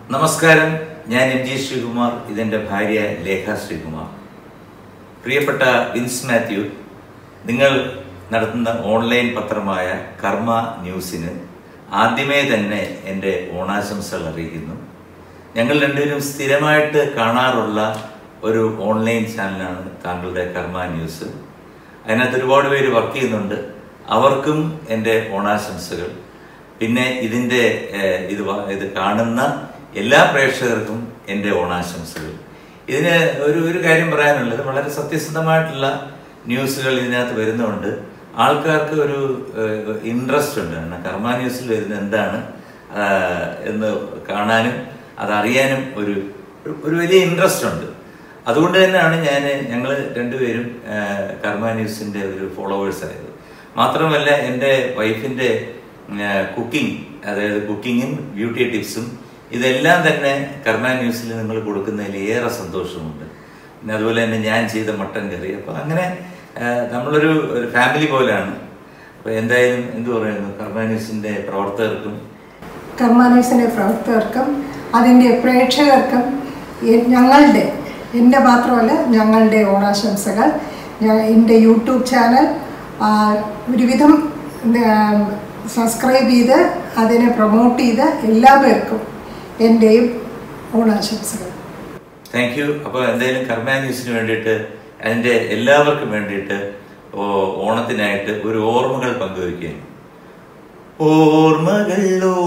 നമസ്കാരം ഞാൻ M G Sreekumar ഇതെൻ്റെ ഭാര്യ ലേഖ ശ്രീകുമാർ പ്രിയപ്പെട്ട വിൻസ് മാത്യു നിങ്ങൾ നടത്തുന്ന ഓൺലൈൻ പത്രമായ കർമ്മ ന്യൂസിന് ആദ്യമേ തന്നെ എൻ്റെ ഓണാശംസകൾ അറിയിക്കുന്നു ഞങ്ങൾ രണ്ടുപേരും സ്ഥിരമായിട്ട് കാണാറുള്ള ഒരു ഓൺലൈൻ ചാനലാണ് താങ്കളുടെ കർമ്മ ന്യൂസ് അതിനകത്ത് ഒരുപാട് പേര് വർക്ക് ചെയ്യുന്നുണ്ട് അവർക്കും എൻ്റെ ഓണാശംസകൾ പിന്നെ ഇതിൻ്റെ ഏഹ്, ഇത് വ- ഇത് കാണുന്ന എല്ലാ പ്രേക്ഷകർക്കും എൻ്റെ ഓണാശംസകൾ ഇതിന് ഒരു ഒരു കാര്യം പറയാനുള്ളത് വളരെ സത്യസന്ധമായിട്ടുള്ള ന്യൂസുകൾ ഇതിനകത്ത് വരുന്നുണ്ട് ആൾക്കാർക്ക് ഒരു ഇൻട്രസ്റ്റ് ഉണ്ട് കാരണം കർമ്മ ന്യൂസിൽ വരുന്ന എന്താണ് ആ, എന്ന് കാണാനും അതറിയാനും ഒരു ഒരു- ഒരു വലിയ ഇൻട്രസ്റ്റ് ഉണ്ട് അതുകൊണ്ട് തന്നെയാണ് ഞാൻ ഞങ്ങൾ രണ്ടുപേരും ആ, കർമ്മ ന്യൂസിൻ്റെ ഒരു ഫോളോവേഴ്സ് ആയത് മാത്രമല്ല എൻ്റെ വൈഫിൻ്റെ കുക്കിംഗ് അതായത് കുക്കിങ്ങും ബ്യൂട്ടി ടിപ്സും ഇതെല്ലാം തന്നെ കർമ്മ ന്യൂസിൽ നിങ്ങൾ കൊടുക്കുന്നതിൽ ഏറെ സന്തോഷമുണ്ട് പിന്നെ അതുപോലെ തന്നെ ഞാൻ ചെയ്ത മട്ടൻ കറി അപ്പോൾ അങ്ങനെ ആ, നമ്മളൊരു ഒരു ഫാമിലി പോലെയാണ് അപ്പോൾ എന്തായാലും എന്തു പറയുന്നു കർമ്മ ന്യൂസിൻ്റെ പ്രവർത്തകർക്കും കർമാനീസിൻ്റെ പ്രവർത്തകർക്കും അതിൻ്റെ പ്രേക്ഷകർക്കും എ- ഞങ്ങളുടെ എൻ്റെ മാത്രമല്ല ഞങ്ങളുടെ ഓണാശംസകൾ ഞാൻ എൻ്റെ യൂട്യൂബ് ചാനൽ ആ, ഒരുവിധം സബ്സ്ക്രൈബ് ചെയ്ത് അതിനെ പ്രൊമോട്ട് ചെയ്ത് എല്ലാ പേർക്കും എൻ്റെയും ഓണാശംസകൾ താങ്ക് യു അപ്പോൾ എന്തായാലും കർമ്മ ന്യൂസിന് വേണ്ടിയിട്ട് അതിൻ്റെ എല്ലാവർക്കും വേണ്ടിയിട്ട് ഓ- ഓണത്തിനായിട്ട് ഒരു ഓർമ്മകൾ പങ്കുവയ്ക്കുകയാണ് ഓർമ്മകൾ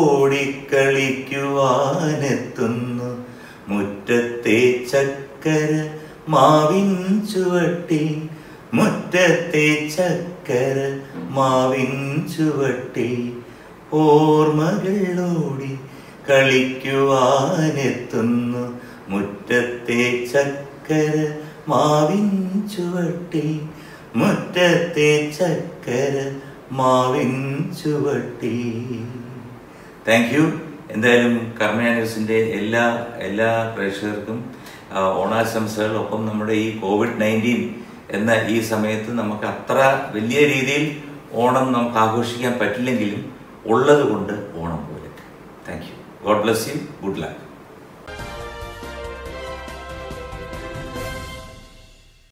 ഓടിക്കളിക്കുവാനെത്തുന്നു മുറ്റത്തെ ചക്കര മാവിൻ ചുവട്ടിൽ മുറ്റത്തെ ചക്കര മാവിൻ ചുവട്ടിൽ ഓർമ്മകൾ ഓടി കളിക്കുവാനെത്തുന്നു മുറ്റത്തെ ചക്കര മാവിൻ ചുവട്ടിൽ മുറ്റത്തെ ചക്കര മാവിൻ ചുവട്ടിൽ താങ്ക് യു എന്തായാലും കർമ്മ ന്യൂസിൻ്റെ എല്ലാ എല്ലാ പ്രേക്ഷകർക്കും ആ, ഓണാശംസകൾ ഒപ്പം നമ്മുടെ ഈ കോവിഡ് നയൻറ്റീൻ എന്ന ഈ സമയത്ത് നമുക്ക് അത്ര വലിയ രീതിയിൽ ഓണം നമുക്ക് ആഘോഷിക്കാൻ പറ്റില്ലെങ്കിലും ഉള്ളത് കൊണ്ട് ഓണം പോലെ thank you God bless you good luck